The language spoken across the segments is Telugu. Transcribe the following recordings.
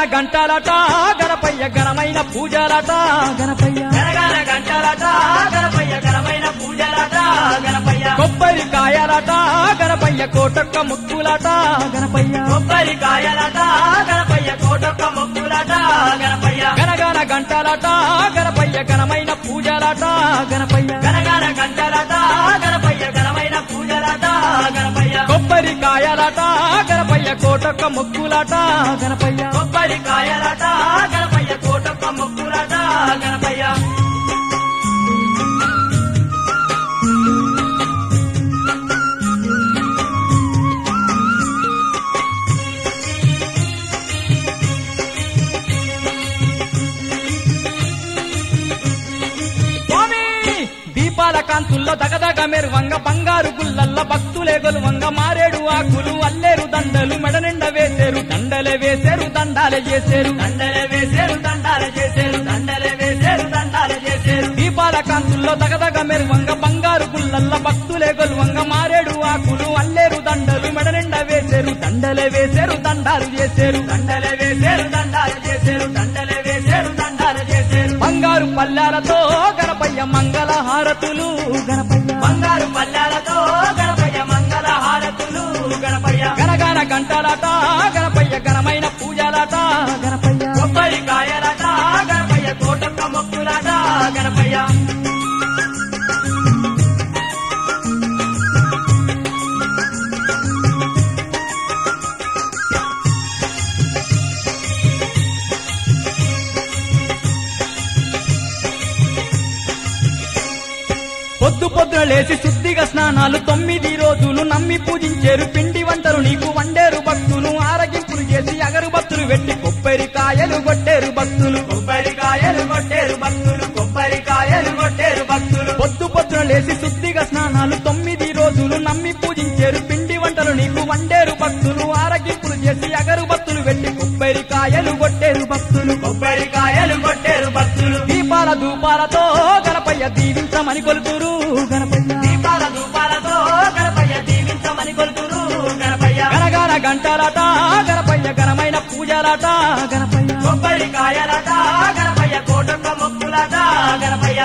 గంటలట గణపయ్య ఘనమైన పూజలట గణపయ్య గనగన గంటలట గణపయ్య ఘనమైన పూజలట గణపయ్య కొబ్బరికాయలట గణపయ్య కోటొక్క ముక్కులట గణపయ్య కొబ్బరికాయలట గణపయ్య కోటొక్క మొక్కులట గణపయ్య గనగన గంటలట గణపయ్య ఘనమైన పూజలట గణపయ్య గనగన గంటలట గణపయ్య ఘనమైన పూజలట గణపయ్య కొబ్బరికాయలట గణపయ్య కోటొక్క ముక్కులట గణపయ్య కొబ్బరికాయలట గణపయ్య కోటొక్క మొక్కులట గణపయ్య స్వామి దీపాల కాంతుల్లో దగదగ మెరువంగ బంగారు గుల్లల్ల భక్తులే గొలువంగ మారేడు ఆకులు అల్లేరు దండలు మెడ నిండ వేసేరు దండలే వేసేరు దండాలే చేసేరు దండలే వేసేరు దండాల చేసేరు దండలే వేసేరు దండాల చేసేరు దీపాల కాంతుల్లో దగదగ మెరువంగ బంగారు గుల్లల్ల భక్తులే గొలువంగ మారేడు ఆకులు అల్లేరు దండలు మెడ నిండ వేసేరు దండలే వేసేరు దండాలు చేసేరు దండలే వేసేరు దండాల చేసేరు దండలే వేసేరు దండాల చేసేరు బంగారు పల్లాలతో గణపయ్య మంగళ హారతులు గణపయ్య బంగారు పల్లెలతో గణపయ్య మంగళ హారతులు గణపయ్య గనగన గంటలట గణపయ్య ఘనమైన పూజలట గణపయ్య కొబ్బరికాయలట గణపయ్య కోటొక్క మొక్కులట గణపయ్య పొద్దు పొద్దున లేచి శుద్ధిగా స్నానాలు తొమ్మిది రోజులు నమ్మి పూజించేరు పిండి వంటలు నీకు వండేరు భక్తులు ఆరగింపులు చేసి అగరుబత్తులు పెట్టి కొబ్బరికాయలు కొట్టేరు భక్తులు కొబ్బరికాయలు కొట్టేరు భక్తులు కొబ్బరికాయలు కొట్టేరు భక్తులు పొద్దు పొద్దున లేచి శుద్ధిగా స్నానాలు తొమ్మిది రోజులు నమ్మి పూజించేరు పిండి వంటలు నీకు వండేరు భక్తులు ఆరగింపులు చేసి అగరుబత్తులు పెట్టి కొబ్బరికాయలు కొట్టేరు భక్తులు కొబ్బరికాయలు కొట్టేరు భక్తులు దీపాల ధూపాలతో గణపయ్య దీవించమని కొలుతురు గణపయ్య దీపాల ధూపాలతో గణపయ్య దీవించమని కొలుతురు గణపయ్య గనగన గంటలట గణపయ్య ఘనమైన పూజలట గణపయ్య కొబ్బరికాయలట గణపయ్య కోటొక్క మొక్కులట గణపయ్య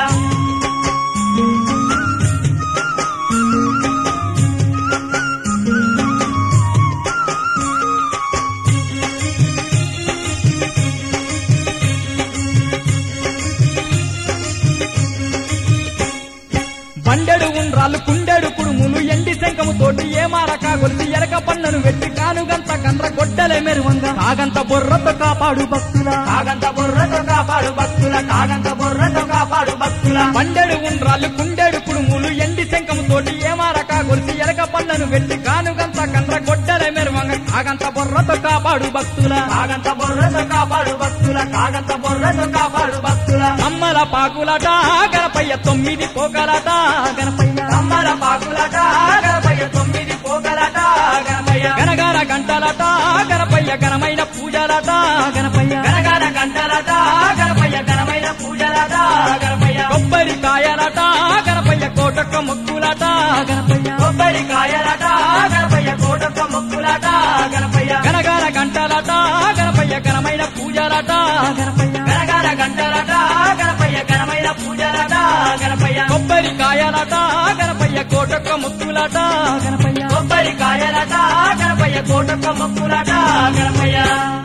బండెడు ఉండ్రాళ్ళు కుండెడు కుడుములు ఎండి శంఖము తోటి ఏమారక గొలిసి ఎరక పన్నను వెట్టి కానుగంత కండ్ర గొడ్డలే మెరువంగ కాగంత బొర్రతో కాపాడు భక్తుల కాగంత బుర్రతో కాపాడు భక్తుల కాగంత బుర్రతో కాపాడు భక్తుల బండెడు ఉండ్రాళ్ళు కుండెడు కుడుములు ఎండి శంఖము తోటి ఏమారక గొలిసి ఎరక పన్నను వెట్టి కానుగంత కండ్ర గొడ్డలే మెరువంగ కాగంత బొర్రతో కాపాడు భక్తుల కాగంత బుర్రతో కాపాడు భక్తుల కాగంత బుర్రతో కాపాడు భక్తుల అమ్మల పాకులట గణపయ్య తొమ్మిది పోకలట గణపయ్య కమ్మల పాకులట గణపయ్య తొమ్మిది పోగలట గణపయ్య గనగన గంటలట గణపయ్య ఘనమైన పూజలట గణపయ్య గనగన గంటలట గణపయ్య ఘనమైన పూజలట గణపయ్య కొబ్బరికాయలట గణపయ్య కోటొక్క ముక్కులట గణపయ్య కొబ్బరికాయలట గణపయ్య కోటొక్క మొక్కులట గణపయ్య గనగన గంటలట గణపయ్య ఘనమైన పూజలట గణపయ్య గనగన గంటలట గణపయ్య ఘనమైన పూజలట గణపయ్య కొబ్బరికాయలట గణపయ్య కోటొక్క ముక్కులట గణపయ్య కొబ్బరికాయలట గణపయ్య కోటొక్క మొక్కులట గణపయ్య